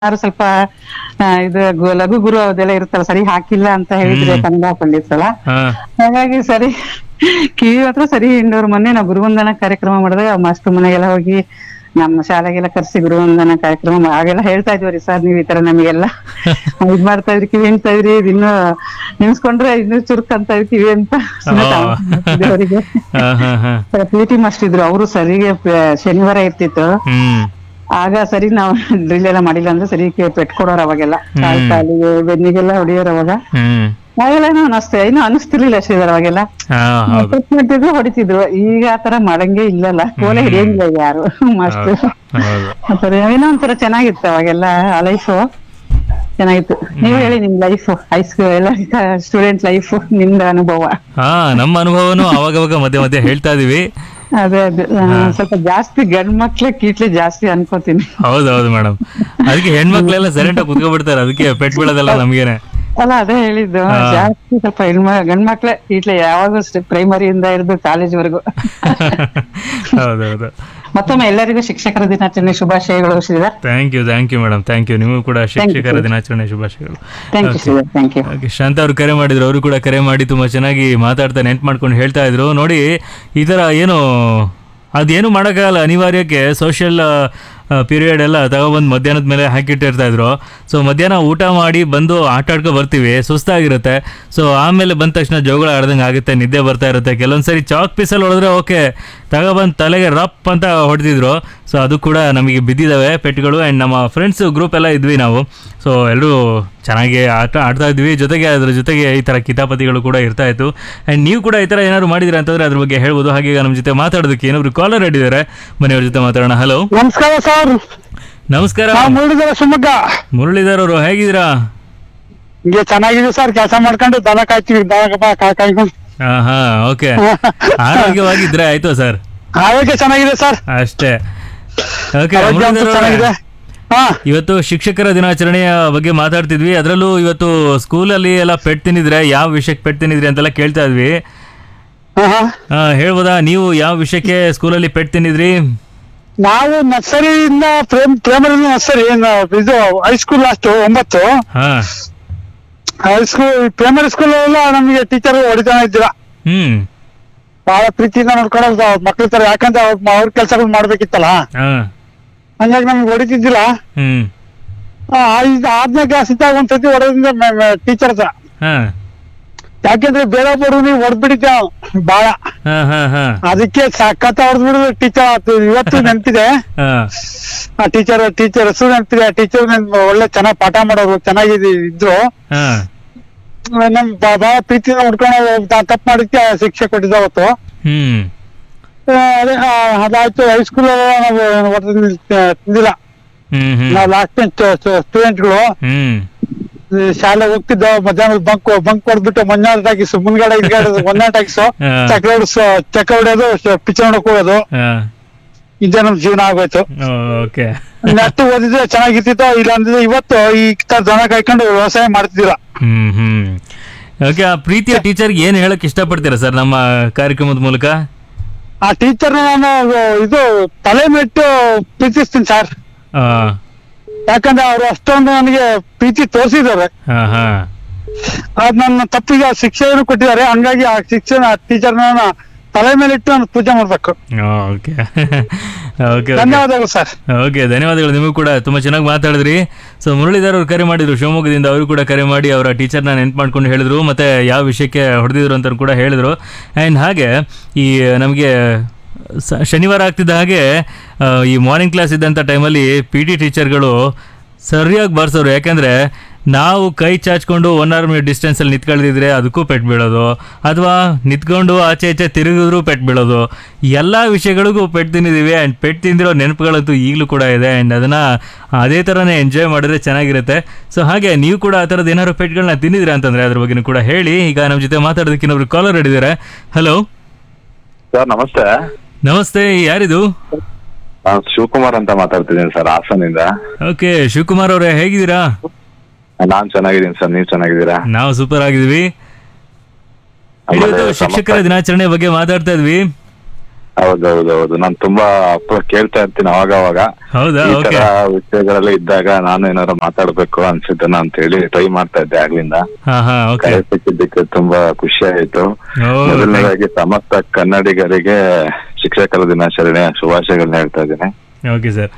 ಯಾರು ಸ್ವಲ್ಪ ಆ, ಇದು ಗು- ಲಘು ಗುರು ಅದೆಲ್ಲ ಇರುತ್ತಲ್ಲ ಸರಿ ಹಾಕಿಲ್ಲ ಅಂತ ಹೇಳಿದ್ರೆ ಕನ್ನಡ ಪಂಡಿತಲ್ಲ ಹಾ ಹಾಗಾಗಿ ಸರಿ ಕಿವಿ ಹತ್ರ ಸರಿ ಹಿಂಡೋರು ಮೊನ್ನೆ ನಾವು ಗುರುವಂದನ ಕಾರ್ಯಕ್ರಮ ಮಾಡಿದಾಗ ಮಾಸ್ಟರ್ ಮನೆಗೆಲ್ಲ ಹೋಗಿ ನಮ್ಮ ಶಾಲೆಗೆಲ್ಲ ಕರ್ಸಿ ಗುರುವಂದನ ಕಾರ್ಯಕ್ರಮ ಮಾ- ಆಗೆಲ್ಲ ಹೇಳ್ತಾ ಇದ್ವಿ ರೀ ಸರ್ ನೀವ್ ಈ ತರ ನಮಗೆಲ್ಲ ಇದ್ ಮಾಡ್ತಾ ಇದ್ರಿ ಕಿವಿ ಹಿಂಡ್ತಾ ಇದ್ರಿ ಇದಿನ್ನು ನಿಮ್ಸ್ಕೊಂಡ್ರೆ ಇನ್ನು ಚುರುಕ್ ಅಂತ ಇದ್ರಿ ಕಿವಿ ಅಂತ ಸುಮ್ನೆ ಆ. ತಾವು ಮಾಡ್ತಿದ್ದೆ ಅವರಿಗೆ ಹಾ ಹಾ ಹಾ ಪಿ ಟಿ ಮಾಸ್ಟರ್ ಇದ್ರು ಅವರು ಸರಿಗೆ ಪ- ಶನಿವಾರ ಇರ್ತಿತ್ತು ಹ್ಮ್ ಆಗ ಸರಿ ನಾವು ಡ್ರಿಲ್ ಎಲ್ಲ ಮಾಡಿಲ್ಲ ಅಂದ್ರೆ ಸರಿ ಕೆ- ಪೆಟ್ ಕೊಡೋರು ಅವಾಗೆಲ್ಲ ಕಾಲ್ ಕಾಲಿಗೆ ಬೆನ್ನಿಗೆಲ್ಲ ಹೊಡಿಯೋರು ಅವಾಗ ಹ್ಮ್ ಅವಾಗೆಲ್ಲ ಏನೋ ಅನಿಸ್ತೆ ಏನೋ ಅನಿಸ್ತಿರ್ಲಿಲ್ಲ ಶ್ರೀಧರ್ ಅವಾಗೆಲ್ಲ ಹಾ ಹೌದು ಪೆಟ್ ಮಾಡ್ತಿದ್ರು ಹೊಡಿತಿದ್ರು ಈಗ ಆತರ ಮಾಡಂಗೆ ಇಲ್ಲಲ್ಲ ಕೋಲೆ ಹಿಡಿಯಂಗಿಲ್ಲ ಈಗ ಯಾರು ಮಾಸ್ಟರ್ ಹೌದು ಆತರ ಏನೋ ಒಂಥರ ಚೆನ್ನಾಗಿತ್ತು ಅವಾಗೆಲ್ಲ ಆ ಲೈಫ್ ಚೆನ್ನಾಗಿತ್ತು ನೀವು ಹೇಳಿ ನಿಮ್ ಲೈಫ್ ಹೈಸ್ಕೂಲ್ ಎಲ್ಲ ಸ್ಟೂಡೆಂಟ್ ಲೈಫ್ ನಿಮ್ದ ಅನುಭವ ಹಾ ನಮ್ಮ ಅನುಭವನು ಅವಾಗವಾಗ ಮಧ್ಯೆ ಮಧ್ಯೆ ಹೇಳ್ತಾ ಇದೀವಿ ಅದೇ ಅದೇ ಆ, ಸ್ವಲ್ಪ ಜಾಸ್ತಿ ಗಂಡ್ ಮಕ್ಳೆ ಕೀಟ್ಲೆ ಜಾಸ್ತಿ ಅನ್ಕೋತೀನಿ ಹೌದೌದು ಮೇಡಮ್ ಅದಕ್ಕೆ ಹೆಣ್ಮಕ್ಳೆಲ್ಲ ಸೈಲೆಂಟ್ ಆಗಿ ಕುತ್ಕೊಬಿಡ್ತಾರೆ ಅದಕ್ಕೆ ಪೆಟ್ ಬೀಳೋದಲ್ಲ ನಮ್ಗೇನೆ ಅಲ್ಲ ಅದೇ ಹೇಳಿದ್ದು ಜಾಸ್ತಿ ಸ್ವಲ್ಪ ಹೆಣ್ಮ ಗಂಡ್ ಮಕ್ಳೆ ಇಟ್ಲೆ ಯಾವಾಗ ಪ್ರೈಮರಿಯಿಂದ ಹಿಡಿದು ಕಾಲೇಜ್ ವರೆಗೂ ಹೌದೌದು ಮತ್ತೊಮ್ಮೆ ಎಲ್ಲರಿಗೂ ಶಿಕ್ಷಕರ ದಿನಾಚರಣೆ ಶುಭಾಶಯಗಳು Shridhar thank you thank you madam thank you ನಿಮಗೂ ಕೂಡ ಶಿಕ್ಷಕರ ದಿನಾಚರಣೆ ಶುಭಾಶಯಗಳು thank you Shridhar thank you okay Shanta ಅವರು ಕರೆ ಮಾಡಿದ್ರು ಅವರು ಕೂಡ ಕರೆ ಮಾಡಿ ತುಂಬಾ ಚೆನ್ನಾಗಿ ಮಾತಾಡ್ತಾ ನೆನ್ಪು ಮಾಡ್ಕೊಂಡು ಹೇಳ್ತಾ ಇದ್ರು ನೋಡಿ ಈ ಥರ ಏನು ಅದೇನು ಮಾಡೋಕ್ಕಾಗಲ್ಲ ಅನಿವಾರ್ಯಕ್ಕೆ ಸೋಷಿಯಲ್ ಪೀರಿಯಡ್ ಎಲ್ಲ ತಗೊಬಂದು ಮಧ್ಯಾಹ್ನದ ಮೇಲೆ ಹಾಕಿಟ್ಟಿರ್ತಾ ಇದ್ರು ಸೊ ಮಧ್ಯಾಹ್ನ ಊಟ ಮಾಡಿ ಬಂದು ಆಟ ಆಡ್ಕೊ ಬರ್ತೀವಿ ಸುಸ್ತಾಗಿರುತ್ತೆ ಸೊ ಆಮೇಲೆ ಬಂದ ತಕ್ಷಣ ಜೋಗಳ ಆಡ್ದಂಗೆ ಆಗುತ್ತೆ ನಿದ್ದೆ ಬರ್ತಾ ಇರುತ್ತೆ ಕೆಲವೊಂದ್ಸರಿ ಚಾಕ್ ಪೀಸಲ್ಲಿ ಹೊಡೆದ್ರೆ ಓಕೆ ತಗೊಬಂದು ತಲೆಗೆ ರಪ್ ಅಂತ ಹೊಡೆದಿದ್ರು ಸೊ ಅದು ಕೂಡ ನಮಗೆ ಬಿದ್ದಿದ್ದಾವೆ ಪೆಟ್ಗಳು ಆ್ಯಂಡ್ ನಮ್ಮ ಫ್ರೆಂಡ್ಸ್ ಗ್ರೂಪ್ ಎಲ್ಲ ಇದ್ವಿ ನಾವು ಸೊ ಎಲ್ಲರೂ ಚೆನ್ನಾಗಿ ಆಟ ಆಡ್ತಾ ಇದ್ವಿ ಜೊತೆಗೆ ಅದ್ರ ಜೊತೆಗೆ ಈ ಥರ ಕಿತಾಪತಿಗಳು ಕೂಡ ಇರ್ತಾ ಇತ್ತು ಆ್ಯಂಡ್ ನೀವು ಕೂಡ ಈ ಥರ ಏನಾದ್ರು ಮಾಡಿದಿರ ಅಂತಂದ್ರೆ ಅದ್ರ ಬಗ್ಗೆ ಹೇಳ್ಬೋದು ಹಾಗೆ ಈಗ ನಮ್ಮ ಜೊತೆ ಮಾತಾಡೋದಕ್ಕೆ ಏನಾದ್ರು ಕಾಲರ್ ಇದ್ದಾರೆ ಮನೆಯವ್ರ ಜೊತೆ ಮಾತಾಡೋಣ ಹಲೋ ನಮಸ್ಕಾರ ಸರ್ ನಮಸ್ಕಾರ ನಾವು ಮುರುಳಿದರ ಶಿವಮೊಗ್ಗ ಮುರಳೀಧರ್ ಅವರು ಹೇಗಿದ್ದೀರಾ ಹಿಂಗೆ ಚೆನ್ನಾಗಿದೆ ಸರ್ ಕೆಲಸ ಮಾಡ್ಕೊಂಡು ದನ ಕಾಯ್ತೀವಿ ದನ ಕಾ- ಕಾ- ಕಾಯ್ಕೊಂಡು ಹಾ ಹಾ ಓಕೆ ಆರೋಗ್ಯವಾಗಿದ್ರೆ ಆಯ್ತು ಸರ್ ಆರೋಗ್ಯ ಚೆನ್ನಾಗಿದೆ ಸರ್ ಅಷ್ಟೇ ಓಕೆ ಆರೋಗ್ಯ ಅಂತೂ ಚೆನ್ನಾಗಿದೆ ಹಾ ಇವತ್ತು ಶಿಕ್ಷಕರ ದಿನಾಚರಣೆಯ ಬಗ್ಗೆ ಮಾತಾಡ್ತಿದ್ವಿ ಅದರಲ್ಲೂ ಇವತ್ತು ಸ್ಕೂಲಲ್ಲಿ ಎಲ್ಲ ಪೆಟ್ ತಿಂದಿದ್ರೆ ಯಾವ ವಿಷಯಕ್ಕೆ ಪೆಟ್ ತಿಂದಿದ್ರಿ ಅಂತೆಲ್ಲ ಕೇಳ್ತಾ ಇದ್ವಿ ಹಾ, ಹಾ. ಆ, ಹೇಳ್ಬೋದಾ ನೀವು ಯಾವ ವಿಷಯಕ್ಕೆ ಸ್ಕೂಲಲ್ಲಿ ಪೆಟ್ ತಿಂದಿದ್ರಿ ನಾವು ನರ್ಸರಿಯಿಂದ ಪ್ರೇಮ್ ಪ್ರೈಮರಿ ನರ್ಸರಿ ನಾವು ಇದು ಹೈಸ್ಕೂಲ್ ಲಾಸ್ಟ್ ಒಂಬತ್ತು ಹಾ ಹೈಸ್ಕೂಲ್ ಪ್ರೈಮರಿ ಸ್ಕೂಲ್ ಎಲ್ಲ ನಮಗೆ ಟೀಚರ್ ಹೊಡಿತಾನೆ ಇದ್ದೀರ ಹ್ಮ್ ಬಹಳ ಪ್ರೀತಿಯಿಂದ ನೋಡ್ಕೊಳ್ಳೋದು ಮಕ್ಳ ತರ ಯಾಕಂದ್ರೆ ಅವ್ರ ಅವ್ರ ಕೆಲಸಗಳು ಮಾಡ್ಬೇಕಿತ್ತಲ್ಲ ಹಾ ಹಂಗಾಗಿ ನಮ್ಗೆ ಹೊಡಿತಿದ್ದಿಲ್ಲ ಹ್ಮ್ ಆ, ಐದು ಆರನೇ ಕ್ಲಾಸ್ ಇದ್ದಾಗ ಒಂದ್ಸತಿ ಹೊಡೆದಿಂದ ಟೀಚರ್ ಹತ್ರ ಹಾ ಯಾಕೆಂದ್ರೆ ಬೇರೆ ಹುಡುಗನಿಗೆ ಹೊಡೆದ್ಬಿಟ್ಟಿದ್ದೆ ಬಾಳ ಹಾ ಹಾ ಹಾ ಅದಕ್ಕೆ ಸಖತ್ ಹೊಡೆದ್ಬಿಡುದು ಟೀಚರ್ ಆತು ಇವತ್ತು ನೆನ್ಪಿದೆ ಹಾ ಆ ಟೀಚರ್ ಟೀಚರ್ ಹೆಸರು ನೆನ್ಪಿದೆ ಟೀಚರ್ ಒಳ್ಳೆ ಚೆನ್ನಾಗಿ ಪಾಠ ಮಾಡೋರು ಚೆನ್ನಾಗಿ ಇದ್ರು ಹಾ ನಮ್ ಬಾ- ಬಹಳ ಪ್ರೀತಿಯಿಂದ ನೋಡ್ಕೊಂಡು ತಪ್ಪು ಮಾಡಿದ್ಕೆ ಶಿಕ್ಷೆ ಕೊಟ್ಟಿದ್ದ ಅವತ್ತು ಹ್ಮ್ ಆ, ಅದೇ ಆ, ಅದಾಯ್ತು ಹೈಸ್ಕೂಲ್ ನಾವು ಹೊಡೆದು ತಿಂದಿಲ್ಲ ಹ್ಮ್ ಹ್ಮ್ ನಾವು ಲಾಸ್ಟ್ ಸ್ಟೂಡೆಂಟ್ಗಳು ಹ್ಮ್ ಶಾಲೆ ಹೋಗ್ತಿದ್ದೋ ಮಧ್ಯಾಹ್ನ ಬಂಕ್ ಬಂಕ್ ಹೊಡೆದ್ಬಿಟ್ಟು ಮಂಜಾಳ ಟಾಕಿಸ್ ಮುಂದ್ಗಡೆ ಹಿಂದ್ಗಡೆ ಒಂದೇ ಟಾಕಿಸು ಹಾ. ಚಕ್ರ ಹೊಡ್ಸು ಚಕ್ರ ಹೊಡೆಯೋದು ಪಿಕ್ಚರ್ ನೋಡಕ್ ಹೋಗೋದು ಹಾ ಇದೇ ನಮ್ ಜೀವನ ಆಗೋಯ್ತು ಓಕೆ ನೆಟ್ಟು ಓದಿದ್ರೆ ಚೆನ್ನಾಗಿರ್ತಿತ್ತು ಇಲ್ಲ ಅಂದ್ರೆ ಇವತ್ತು ಈ ತರ ದನ ಕಾಯ್ಕೊಂಡು ವ್ಯವಸಾಯ ಮಾಡ್ತಿದ್ದೀರಾ ಹ್ಮ್ ಹ್ಮ್ ಓಕೆ ಆ ಪ್ರೀತಿಯ ಟೀಚರ್ಗೆ ಏನು ಹೇಳಕ್ ಇಷ್ಟಪಡ್ತೀರಾ ಸರ್ ನಮ್ಮ ಕಾರ್ಯಕ್ರಮದ ಮೂಲಕ ಆ ಟೀಚರ್ ನಾನು ಇದು ತಲೆ ಮೆಟ್ಟು ಪ್ರೀತಿಸ್ತೀನಿ ಸರ್ ಆ, ಯಾಕಂದ್ರೆ ಅವ್ರು ಅಷ್ಟೊಂದು ನನಗೆ ಪ್ರೀತಿ ತೋರಿಸಿದ್ದಾರೆ ಹಾ ಹಾ ಅದ್ ನನ್ನ ತಪ್ಪಿಗೆ ಆ ಶಿಕ್ಷೆಯನ್ನು ಕೊಟ್ಟಿದ್ದಾರೆ ಹಂಗಾಗಿ ಆ ಶಿಕ್ಷೆ ಆ ಟೀಚರ್ ನಾನು ತಲೆ ಮೇಲಿಟ್ಟು ನಾನು ಪೂಜೆ ಮಾಡ್ಬೇಕು ಓಕೆ ಓಕೆ ಧನ್ಯವಾದಗಳು ಸರ್ ಓಕೆ ಧನ್ಯವಾದಗಳು ನಿಮಗೂ ಕೂಡ ತುಂಬ ಚೆನ್ನಾಗಿ ಮಾತಾಡಿದ್ರಿ ಸೊ ಮುರಳೀಧರ್ ಅವರು ಕರೆ ಮಾಡಿದ್ರು ಶಿವಮೊಗ್ಗದಿಂದ ಅವರು ಕೂಡ ಕರೆ ಮಾಡಿ ಅವರ ಟೀಚರ್ನ ನೆನ್ಪು ಮಾಡ್ಕೊಂಡು ಹೇಳಿದ್ರು ಮತ್ತೆ ಯಾವ ವಿಷಯಕ್ಕೆ ಹೊಡೆದಿದ್ರು ಅಂತ ಕೂಡ ಹೇಳಿದ್ರು ಆ್ಯಂಡ್ ಹಾಗೆ ಈ ನಮಗೆ ಸ- ಶನಿವಾರ ಆಗ್ತಿದ್ದ ಹಾಗೆ ಆ, ಈ ಮಾರ್ನಿಂಗ್ ಕ್ಲಾಸ್ ಇದ್ದಂಥ ಟೈಮಲ್ಲಿ ಪಿ ಟಿ ಟೀಚರ್ಗಳು ಸರಿಯಾಗಿ ಬರ್ಸೋರು ಯಾಕಂದರೆ ನಾವು ಕೈ ಚಾಚ್ಕೊಂಡು ಒನ್ ಅವರ್ ಮಿನಿಟ್ ಡಿಸ್ಟೆನ್ಸಲ್ಲಿ ನಿಂತ್ಕೊಳ್ದಿದ್ರೆ ಅದಕ್ಕೂ ಪೆಟ್ಟು ಬೀಳೋದು ಅಥವಾ ನಿಂತ್ಕೊಂಡು ಆಚೆ ಈಚೆ ತಿರುಗಿದ್ರು ಪೆಟ್ಟು ಬೀಳೋದು ಎಲ್ಲ ವಿಷಯಗಳಿಗೂ ಪೆಟ್ಟು ತಿಂದಿದ್ದೀವಿ ಆ್ಯಂಡ್ ಪೆಟ್ಟು ತಿಂದಿರೋ ನೆನಪುಗಳಂತೂ ಈಗಲೂ ಕೂಡ ಇದೆ ಆ್ಯಂಡ್ ಅದನ್ನು ಅದೇ ಥರನೇ ಎಂಜಾಯ್ ಮಾಡಿದ್ರೆ ಚೆನ್ನಾಗಿರುತ್ತೆ ಸೊ ಹಾಗೆ ನೀವು ಕೂಡ ಆ ಥರದ್ದು ಏನಾದ್ರು ಪೆಟ್ಗಳನ್ನ ತಿಂದಿದ್ದೀರಾ ಅಂತಂದರೆ ಅದ್ರ ಬಗ್ಗೆನೂ ಕೂಡ ಹೇಳಿ ಈಗ ನಮ್ಮ ಜೊತೆ ಮಾತಾಡೋದಕ್ಕೆ ಇನ್ನೊಬ್ರು ಕಾಲರ್ ಹಿಡಿದಾರೆ ಹಲೋ ಸರ್ ನಮಸ್ತೆ ನಮಸ್ತೆ ಯಾರಿದು ನಾನು ಶಿವಕುಮಾರ್ ಅಂತ ಮಾತಾಡ್ತಿದ್ದೀನಿ ಸರ್ ಹಾಸನಿಂದ ಓಕೆ ಶಿವಕುಮಾರ್ ಅವರೇ ಹೇಗಿದ್ದೀರಾ ನಾನ್ ಚೆನ್ನಾಗಿದ್ದೀನಿ ಸರ್ ನೀವ್ ಚೆನ್ನಾಗಿದ್ದೀರಾ ನಾವು ಸೂಪರ್ ಆಗಿದ್ವಿ ಆಮೇಲೆ ಇವತ್ತು ಶಿಕ್ಷಕರ ಸಮಸ್ತ- ದಿನಾಚರಣೆ ಬಗ್ಗೆ ಮಾತಾಡ್ತಾ ಇದ್ವಿ ಹೌದೌದೌದು ನಾನು ತುಂಬಾ ಅಪ್ಪ ಕೇಳ್ತಾ ಇರ್ತೀನಿ ಅವಾಗ ಅವಾಗ ಹೌದಾ ಈ ಓಕೆ ತರ ವಿಷಯಗಳೆಲ್ಲ ಇದ್ದಾಗ ನಾನು ಏನಾದ್ರು ಮಾತಾಡ್ಬೇಕು ಅನ್ಸುತ್ತೇನೋ ಅಂತ ಹೇಳಿ ಟ್ರೈ ಮಾಡ್ತಾ ಇದ್ದೆ ಆಗ್ಲಿಂದ ಹಾ ಹಾ ಓಕೆ ಕರೆ ಸಿಕ್ಕಿದ್ದಕ್ಕೆ ತುಂಬಾ ಖುಷಿ ಆಯ್ತು ಓ, ಮೊದಲನೇದಾಗಿ ಸಮಸ್ತ ಕನ್ನಡಿಗರಿಗೆ ಶಿಕ್ಷಕರ ದಿನಾಚರಣೆ ಶುಭಾಶಯಗಳನ್ನ ಹೇಳ್ತಾ ಇದ್ದೀನಿ ಓಕೆ ಸರ್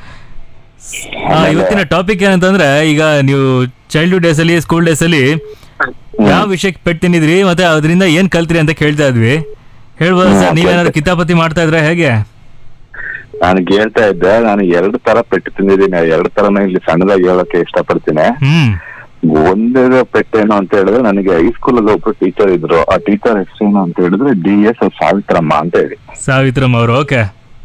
ಇವತ್ತಿನ ಟಾಪಿಕ್ ಏನಂತಂದ್ರೆ ಈಗ ನೀವು ಚೈಲ್ಡ್ಹುಡ್ ಡೇಸ್ ಅಲ್ಲಿ ಸ್ಕೂಲ್ ಡೇಸ್ ಅಲ್ಲಿ ಯಾವ ವಿಷಯಕ್ಕೆ ಪೆಟ್ಟು ತಿಂದಿದ್ರಿ ಮತ್ತೆ ಅದರಿಂದ ಏನ್ ಕಲ್ತ್ರಿ ಅಂತ ಕೇಳ್ತಾ ಇದ್ವಿ ಹೇಳ್ಬೋದಾ ಸರ್ ಹ್ಮ್, ನೀವೇನಾದ್ರು ಕೇಳ್ತೆ. ಕಿತಾಪತಿ ಮಾಡ್ತಾ ಇದ್ರೆ ಹೇಗೆ ನಾನು ಹೇಳ್ತಾ ಇದ್ದೆ ನಾನು ಎರಡು ತರ ಪೆಟ್ಟು ತಿಂದಿದ್ದೀನಿ ಎರಡು ತರನ ಇಲ್ಲಿ ಸಣ್ಣದಾಗಿ ಹೇಳಕ್ಕೆ ಇಷ್ಟಪಡ್ತೀನಿ ಹ್ಮ್ ಒಂದೇ ಪೆಟ್ಟೇನು ಅಂತ ಹೇಳಿದ್ರೆ ನನಗೆ ಹೈಸ್ಕೂಲ್ ಅಲ್ಲಿ ಒಬ್ರು ಟೀಚರ್ ಇದ್ರು ಆ ಟೀಚರ್ ಹೆಸರೇನು ಅಂತ ಹೇಳಿದ್ರೆ ಡಿ ಎಸ್ ಸಾವಿತ್ರಮ್ಮ ಅಂತ ಹೇಳಿ ಸಾವಿತ್ರಮ್ಮ ಅವರು ಓಕೆ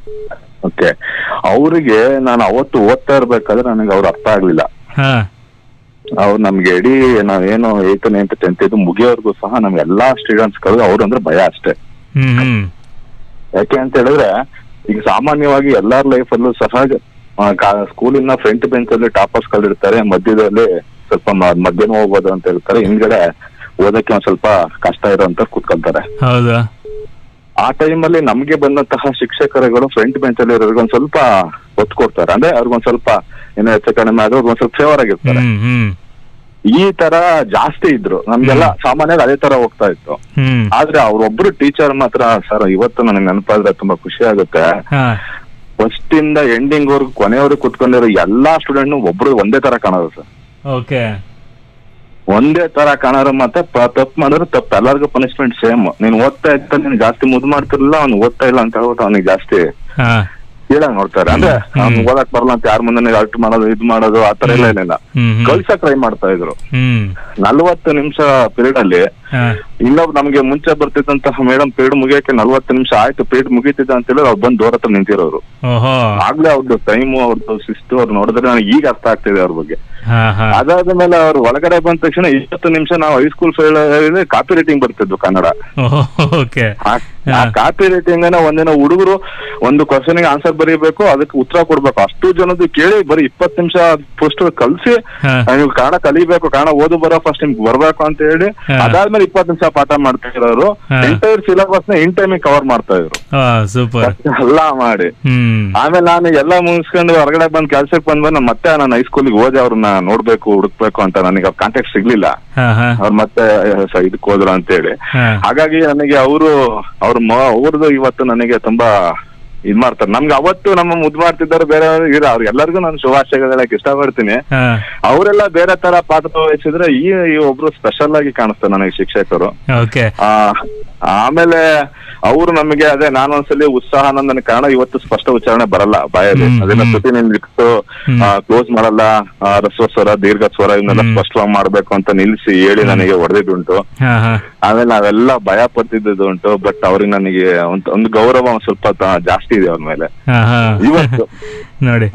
ಓಕೆ ಅವರಿಗೆ ನಾನು ಅವತ್ತು ಓದ್ತಾ ಇರ್ಬೇಕಾದ್ರೆ ನನಗೆ ಅವ್ರು ಅರ್ಥ ಆಗ್ಲಿಲ್ಲ ಹಾ ಅವ್ರು ನಮ್ಗೆ ಇಡೀ ನಾವೇನು ಏಯ್ತ್ ನೈನ್ತ್ ಟೆಂತ್ ಇದು ಮುಗಿಯೋರ್ಗು ಸಹ ನಮ್ಗೆ ಎಲ್ಲಾ ಸ್ಟೂಡೆಂಟ್ಸ್ ಗಳು ಅವ್ರು ಅಂದ್ರೆ ಭಯ ಅಷ್ಟೇ ಹ್ಮ್ ಹ್ಮ್ ಯಾಕೆ ಅಂತ ಹೇಳಿದ್ರೆ ಈಗ ಸಾಮಾನ್ಯವಾಗಿ ಎಲ್ಲಾರ ಲೈಫ್ ಅಲ್ಲೂ ಸಹ ಸ್ಕೂಲಿನ ಫ್ರಂಟ್ ಬೆಂಚ್ ಅಲ್ಲಿ ಟಾಪರ್ಸ್ ಗಳು ಇರ್ತಾರೆ ಮಧ್ಯದಲ್ಲಿ ಸ್ವಲ್ಪ ಮ- ಮಧ್ಯಮ ಹೋಗ್ಬೋದು ಅಂತ ಹೇಳ್ತಾರೆ ಹಿಂದ್ಗಡೆ ಓದಕ್ಕೆ ಒಂದ್ ಸ್ವಲ್ಪ ಕಷ್ಟ ಇರೋಂತ ಕೂತ್ಕೊಂತಾರೆ ಹೌದಾ ಆ ಟೈಮಲ್ಲಿ ನಮ್ಗೆ ಬಂದಂತಹ ಶಿಕ್ಷಕರುಗಳು ಫ್ರಂಟ್ ಬೆಂಚ್ ಅಲ್ಲಿ ಇರೋರ್ಗೆ ಒಂದ್ ಸ್ವಲ್ಪ ಒತ್ತು ಕೊಡ್ತಾರೆ ಅಂದ್ರೆ ಅವ್ರಿಗೊಂದ್ ಸ್ವಲ್ಪ ಏನೋ ಹೆಚ್ಚು ಕಡಿಮೆ ಆದ್ರೆ ಅವ್ರಿಗೊಂದ್ ಸ್ವಲ್ಪ ಫೇವರ್ ಆಗಿರ್ತಾರೆ ಹ್ಮ್ ಹ್ಮ್ ಈ ತರ ಜಾಸ್ತಿ ಇದ್ರು ನಮ್ಗೆಲ್ಲ ಸಾಮಾನ್ಯವಾಗಿ ಅದೇ ತರ ಹೋಗ್ತಾ ಇತ್ತು ಹ್ಮ್ ಆದ್ರೆ ಅವ್ರೊಬ್ರು ಟೀಚರ್ ಮಾತ್ರ ಸರ್ ಇವತ್ತು ನನಗೆ ನೆನಪಾದ್ರೆ ತುಂಬಾ ಖುಷಿ ಆಗುತ್ತೆ ಹಾ ಫಸ್ಟ್ ಇಂದ ಎಂಡಿಂಗ್ ವರ್ಗು ಕೊನೆವರೆಗೂ ಕುತ್ಕೊಂಡಿರೋ ಎಲ್ಲಾ ಸ್ಟೂಡೆಂಟ್ ಒಬ್ರು ಒಂದೇ ತರ ಕಾಣೋದು ಸರ್ ಓಕೆ ಒಂದೇ ತರ ಕಾಣೋರು ಮತ್ತೆ ತಪ್ಪು ಮಾಡಿದ್ರೆ ತಪ್ಪು ಎಲ್ಲರಿಗೂ ಪನಿಷ್ಮೆಂಟ್ ಸೇಮ್ ನೀನ್ ಓದ್ತಾ ಇತ್ತ ನೀನ್ ಜಾಸ್ತಿ ಮುದ್ದು ಮಾಡ್ತಿರ್ಲಿಲ್ಲ ಅವ್ನು ಓದ್ತಾ ಇಲ್ಲ ಅಂತ ಹೇಳ್ಬಿಟ್ಟು ಅವ್ನಿಗೆ ಜಾಸ್ತಿ ಹಾ ಕೀಳಾಗ್ ನೋಡ್ತಾರೆ ಅಂದ್ರೆ ಅವ್ನು ಓದಕ್ ಬರಲ್ಲ ಅಂತ ಯಾರ ಮುಂದೆ ಅಲ್ಟ್ ಮಾಡೋದು ಇದ್ ಮಾಡೋದು ಆ ತರ ಎಲ್ಲ ಏನಿಲ್ಲ ಹ್ಮ್ ಹ್ಮ್ ಕಳ್ಸಕ್ ಟ್ರೈ ಮಾಡ್ತಾ ಇದ್ರು ಹ್ಮ್ ನಲ್ವತ್ತು ನಿಮಿಷ ಪೀರಿಯಡ್ ಅಲ್ಲಿ ಹಾ ಇನ್ನೊಬ್ಬ ನಮ್ಗೆ ಮುಂಚೆ ಬರ್ತಿದ್ದಂತಹ ಮೇಡಮ್ ಪೀರಿಯಡ್ ಮುಗಿಯಕ್ಕೆ ನಲ್ವತ್ತು ನಿಮಿಷ ಆಯ್ತು ಪೀರಿಯಡ್ ಮುಗೀತಿದೆ ಅಂತ ಹೇಳಿ ಅವ್ರು ಬಂದು ಡೋರ್ ಹತ್ರ ನಿಂತಿರೋರು ಓಹೋ ಆಗ್ಲೇ ಅವ್ರದ್ದು ಟೈಮ್ ಅವ್ರದ್ದು ಶಿಸ್ತು ಅವ್ರು ನೋಡಿದ್ರೆ ನನಗೆ ಈಗ ಅರ್ಥ ಆಗ್ತಿದೆ ಅವ್ರ ಬಗ್ಗೆ ಹಾ ಹಾ ಅದಾದ ಮೇಲೆ ಅವ್ರು ಒಳಗಡೆ ಬಂದ ತಕ್ಷಣ ಇಪ್ಪತ್ತು ನಿಮಿಷ ನಾವು ಹೈಸ್ಕೂಲ್ ಫೇಲ್ ಕಾಪಿ ರೈಟಿಂಗ್ ಬರ್ತಿದ್ವು ಕನ್ನಡ ಓಹೋ ಓಕೆ ಆ- ಆ ಕಾಪಿ ರೈಟಿಂಗ್ ಅನ್ನ ಒಂದಿನ ಹುಡುಗರು ಒಂದು ಕ್ವಶನ್ ಗೆ ಆನ್ಸರ್ ಬರೀಬೇಕು ಅದಕ್ಕೆ ಉತ್ತರ ಕೊಡ್ಬೇಕು ಅಷ್ಟು ಜನದ್ದು ಕೇಳಿ ಬರೀ ಇಪ್ಪತ್ತು ನಿಮಿಷ ಫಸ್ಟ್ ಕಲ್ಸಿ ಹಾ. ನೀವು ಕನ್ನಡ ಕಲಿಬೇಕು ಕನ್ನಡ ಓದು ಬರೋ ಫಸ್ಟ್ ನಿಮ್ಗೆ ಬರ್ಬೇಕು ಅಂತ ಹೇಳಿ ಹಾ. ಅದಾದ್ಮೇಲೆ ಇಪ್ಪತ್ತು ನಿಮಿಷ ಪಾಠ ಮಾಡ್ತಾ ಇರೋರು ಹಾ. ಎಂಟೈರ್ ಸಿಲೆಬಸ್ ನ ಇನ್ ಟೈಮಿಗೆ ಕವರ್ ಮಾಡ್ತಾ ಇದ್ರು ಹಾ ಸೂಪರ್ ಎಲ್ಲ ಮಾಡಿ ಹ್ಮ್ ಆಮೇಲೆ ನಾನು ಎಲ್ಲ ಮುಗಿಸ್ಕೊಂಡು ಹೊರಗಡೆ ಬಂದ್ ಕೆಲ್ಸಕ್ಕೆ ಬಂದ್ ನಾನು ಮತ್ತೆ ನಾನು ಹೈಸ್ಕೂಲಿಗೆ ಹೋದೆ ಅವ್ರನ್ನ ನೋಡ್ಬೇಕು ಹುಡುಕ್ಬೇಕು ಅಂತ ನನಗೆ ಕಾಂಟ್ಯಾಕ್ಟ್ ಸಿಗ್ಲಿಲ್ಲ ಹಾ ಹಾ ಅವ್ರು ಮತ್ತೆ ಸ- ಇದಕ್ ಹೋದ್ರು ಅಂತ ಹೇಳಿ ಹಾ. ಹಾಗಾಗಿ ನನಗೆ ಅವರು ಅವ್ರ ಅವ್ರದ್ದು ಇವತ್ತು ನನಗೆ ತುಂಬಾ ಇದ್ ಮಾಡ್ತಾರೆ ನಮ್ಗೆ ಅವತ್ತು ನಮ್ಮ ಮುದ್ದು ಮಾಡ್ತಿದ್ದಾರೆ ಬೇರೆ ಇರ ಅವ್ರಿಗೆಲ್ಲರಿಗೂ ನಾನು ಶುಭಾಶಯಗಳು ಹೇಳಕ್ ಇಷ್ಟಪಡ್ತೀನಿ ಹಾ ಅವರೆಲ್ಲ ಬೇರೆ ತರ ಪಾತ್ರ ವಹಿಸಿದ್ರೆ ಈ ಈ ಒಬ್ರು ಸ್ಪೆಷಲ್ ಆಗಿ ಕಾಣಿಸ್ತಾರೆ ನನಗೆ ಶಿಕ್ಷಕರು ಓಕೆ ಆ ಆಮೇಲೆ ಅವರು ನಮಗೆ ಅದೇ ನಾನೊಂದ್ಸಲಿ ಉತ್ಸಾಹ ಅನ್ನೋದು ನನಗೆ ಕಾರಣ ಇವತ್ತು ಸ್ಪಷ್ಟ ಉಚ್ಚಾರಣೆ ಬರಲ್ಲ ಬಾಯಲ್ಲಿ ಹ್ಮ್, ಅದನ್ನ ಹ್ಮ್. ಶ್ರುತಿ ನಿಲ್ಲಿಟ್ಟು ಹ್ಮ್. ಕ್ಲೋಸ್ ಮಾಡಲ್ಲ ಆ, ರಸ್ವ ಸ್ವರ ದೀರ್ಘ ಸ್ವರ ಇವನ್ನೆಲ್ಲ ಹ್ಮ್. ಸ್ಪಷ್ಟವಾಗಿ ಮಾಡ್ಬೇಕು ಅಂತ ನಿಲ್ಸಿ ಹೇಳಿ ನನಗೆ ಹೊಡೆದಿದ್ದುಂಟು ಹಾ ಹಾ ಆಮೇಲೆ ನಾವೆಲ್ಲ ಭಯ ಪಟ್ಟಿದ್ದು ಉಂಟು ಬಟ್ ಅವ್ರಿಗೆ ನನಗೆ ಒಂದ್- ಒಂದು ಗೌರವ ಒಂದ್ ಸ್ವಲ್ಪ ತ- ಜಾಸ್ತಿ ಇದೆ ಅವ್ರ ಮೇಲೆ ಹಾ ಹಾ ಇವತ್ತು ನೋಡಿ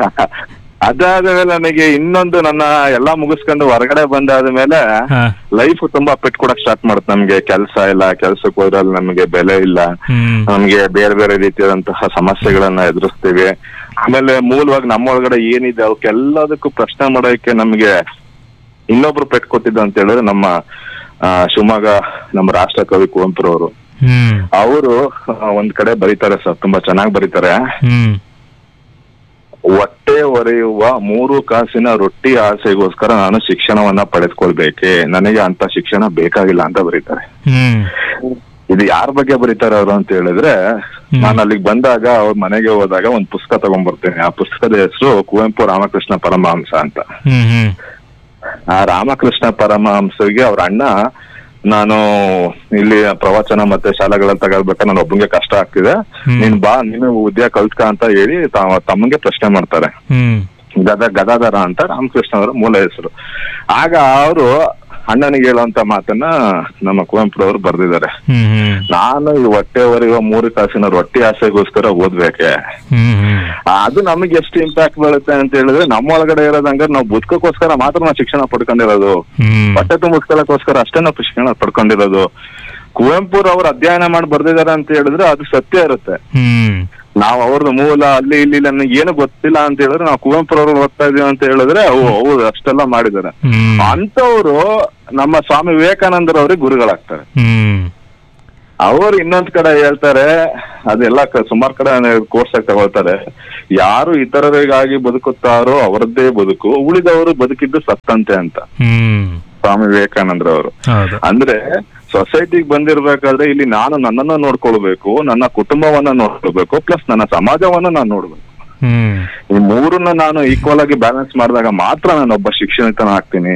ಅದಾದ ಮೇಲೆ ನನಗೆ ಇನ್ನೊಂದು ನನ್ನ ಎಲ್ಲಾ ಮುಗಿಸ್ಕೊಂಡು ಹೊರಗಡೆ ಬಂದಾದ ಮೇಲೆ ಹಾ ಲೈಫ್ ತುಂಬಾ ಪೆಟ್ ಕೊಡಕ್ ಸ್ಟಾರ್ಟ್ ಮಾಡುತ್ತೆ ನಮ್ಗೆ ಕೆಲಸ ಇಲ್ಲ ಕೆಲ್ಸಕ್ಕೆ ಹೋದ್ರಲ್ಲಿ ನಮಗೆ ಬೆಲೆ ಇಲ್ಲ ಹ್ಮ್ ನಮ್ಗೆ ಬೇರೆ ಬೇರೆ ರೀತಿಯಾದಂತಹ ಸಮಸ್ಯೆಗಳನ್ನ ಎದುರಿಸ್ತೀವಿ ಆಮೇಲೆ ಮೂಲವಾಗಿ ನಮ್ಮೊಳಗಡೆ ಏನಿದೆ ಅವಕ್ಕೆಲ್ಲದಕ್ಕೂ ಪ್ರಶ್ನೆ ಮಾಡೋಕೆ ನಮ್ಗೆ ಇನ್ನೊಬ್ರು ಪೆಟ್ ಕೊಟ್ಟಿದ್ದು ಅಂತ ಹೇಳಿದ್ರೆ ನಮ್ಮ ಆ, ಶಿವಮೊಗ್ಗ ನಮ್ಮ ರಾಷ್ಟ್ರ ಕವಿ ಕುವೆಂಪುರವರು ಹ್ಮ್ ಅವರು ಒಂದ್ ಕಡೆ ಬರೀತಾರೆ ಸರ್ ತುಂಬಾ ಚೆನ್ನಾಗಿ ಬರೀತಾರೆ ಹ್ಮ್ ಹೊಟ್ಟೆ ಒರೆಯುವ ಮೂರು ಕಾಸಿನ ರೊಟ್ಟಿ ಆಸೆಗೋಸ್ಕರ ನಾನು ಶಿಕ್ಷಣವನ್ನ ಪಡೆದುಕೊಳ್ಬೇಕೆ ನನಗೆ ಅಂತ ಶಿಕ್ಷಣ ಬೇಕಾಗಿಲ್ಲ ಅಂತ ಬರೀತಾರೆ ಹ್ಮ್ ಇದು ಯಾರ ಬಗ್ಗೆ ಬರೀತಾರೆ ಅವರು ಅಂತ ಹೇಳಿದ್ರೆ ಹ್ಮ್. ನಾನು ಅಲ್ಲಿಗೆ ಬಂದಾಗ ಅವ್ರ ಮನೆಗೆ ಹೋದಾಗ ಒಂದ್ ಪುಸ್ತಕ ತಗೊಂಡ್ಬರ್ತೇನೆ ಆ ಪುಸ್ತಕದ ಹೆಸರು ಕುವೆಂಪು ರಾಮಕೃಷ್ಣ ಪರಮಹಂಸ ಅಂತ ಹ್ಮ್ ಹ್ಮ್ ಆ ರಾಮಕೃಷ್ಣ ಪರಮಹಂಸಗೆ ಅವ್ರ ಅಣ್ಣ ನಾನು ಇಲ್ಲಿ ಪ್ರವಚನ ಮತ್ತೆ ಶಾಲೆಗಳಲ್ಲಿ ತಗೊಳ್ಬೇಕಾದ್ರೆ ನಾನು ಒಬ್ಬಂಗೆ ಕಷ್ಟ ಆಗ್ತಿದೆ ಹ್ಮ್. ನೀನ್ ಬಾ ನೀನು ಉದ್ಯೋಗ ಕಲ್ತ್ಕ ಅಂತ ಹೇಳಿ ತ- ತಮ್ಮಂಗೆ ಪ್ರಶ್ನೆ ಮಾಡ್ತಾರೆ ಹ್ಮ್ ಗದ ಗದಾಧರ ಅಂತ ರಾಮಕೃಷ್ಣ ಅವರ ಮೂಲ ಹೆಸರು ಆಗ ಅವರು ಅಣ್ಣನಿಗೆ ಹೇಳುವಂತ ಮಾತನ್ನ ನಮ್ಮ ಕುವೆಂಪುರವರು ಬರ್ದಿದ್ದಾರೆ ಹ್ಮ್ ಹ್ಮ್ ನಾನು ಈ ಹೊಟ್ಟೆ ಹೊರೆಯುವ ಮೂರು ಕಾಸಿನ ರೊಟ್ಟಿ ಆಸೆಗೋಸ್ಕರ ಓದ್ಬೇಕೆ ಹ್ಮ್ ಹ್ಮ್ ಅದು ನಮಗೆ ಎಷ್ಟು ಇಂಪ್ಯಾಕ್ಟ್ ಬೀಳುತ್ತೆ ಅಂತ ಹೇಳಿದ್ರೆ ನಮ್ಮ ಒಳಗಡೆ ಇರೋದು ಹಂಗಾರೆ ನಾವು ಬದುಕೋಕ್ಕೋಸ್ಕರ ಮಾತ್ರ ನಾವು ಶಿಕ್ಷಣ ಪಡ್ಕೊಂಡಿರೋದು ಹ್ಮ್ ಹೊಟ್ಟೆ ತುಂಬಿಸ್ಕೊಳ್ಳೋಕೋಸ್ಕರ ಅಷ್ಟೇ ನಾವು ಶಿಕ್ಷಣ ಪಡ್ಕೊಂಡಿರೋದು ಕುವೆಂಪುರವ್ರು ಅಧ್ಯಯನ ಮಾಡಿ ಬರ್ದಿದ್ದಾರೆ ಅಂತ ಹೇಳಿದ್ರೆ ಅದು ಸತ್ಯ ಇರುತ್ತೆ ಹ್ಮ್ ನಾವು ಅವ್ರದ್ದು ಮೂಲ ಅಲ್ಲಿ ಇಲ್ಲಿ ನನಗೆ ಏನು ಗೊತ್ತಿಲ್ಲ ಅಂತ ಹೇಳಿದ್ರೆ ನಾವು ಕುವೆಂಪುರವ್ರು ಓದ್ತಾ ಇದೀವಿ ಅಂತ ಹೇಳಿದ್ರೆ ಅವು ಹೌದು ಅಷ್ಟೆಲ್ಲ ಮಾಡಿದ್ದಾರೆ ಹ್ಮ್ ಅಂತವ್ರು ನಮ್ಮ ಸ್ವಾಮಿ ವಿವೇಕಾನಂದರವ್ರಿಗೆ ಗುರುಗಳಾಗ್ತಾರೆ ಹ್ಮ್ ಅವ್ರು ಇನ್ನೊಂದ್ ಕಡೆ ಹೇಳ್ತಾರೆ ಅದೆಲ್ಲ ಸುಮಾರು ಕಡೆ ಕೋರ್ಸ್ ಆಗಿ ತಗೊಳ್ತಾರೆ ಯಾರು ಇತರರಿಗಾಗಿ ಬದುಕುತ್ತಾರೋ ಅವರದ್ದೇ ಬದುಕು ಉಳಿದವರು ಬದುಕಿದ್ದು ಸತ್ತಂತೆ ಅಂತ ಹ್ಮ್ ಸ್ವಾಮಿ ವಿವೇಕಾನಂದ್ರ ಅವರು ಹೌದು ಅಂದ್ರೆ ಸೊಸೈಟಿಗೆ ಬಂದಿರ್ಬೇಕಾದ್ರೆ ಇಲ್ಲಿ ನಾನು ನನ್ನನ್ನ ನೋಡ್ಕೊಳ್ಬೇಕು ನನ್ನ ಕುಟುಂಬವನ್ನ ನೋಡ್ಕೊಳ್ಬೇಕು ಪ್ಲಸ್ ನನ್ನ ಸಮಾಜವನ್ನ ನಾನು ನೋಡ್ಬೇಕು ಹ್ಮ್ ಈ ಮೂರನ್ನ ನಾನು ಈಕ್ವಲ್ ಆಗಿ ಬ್ಯಾಲೆನ್ಸ್ ಮಾಡಿದಾಗ ಮಾತ್ರ ನಾನೊಬ್ಬ ಶಿಕ್ಷಣಿತನ ಆಗ್ತೀನಿ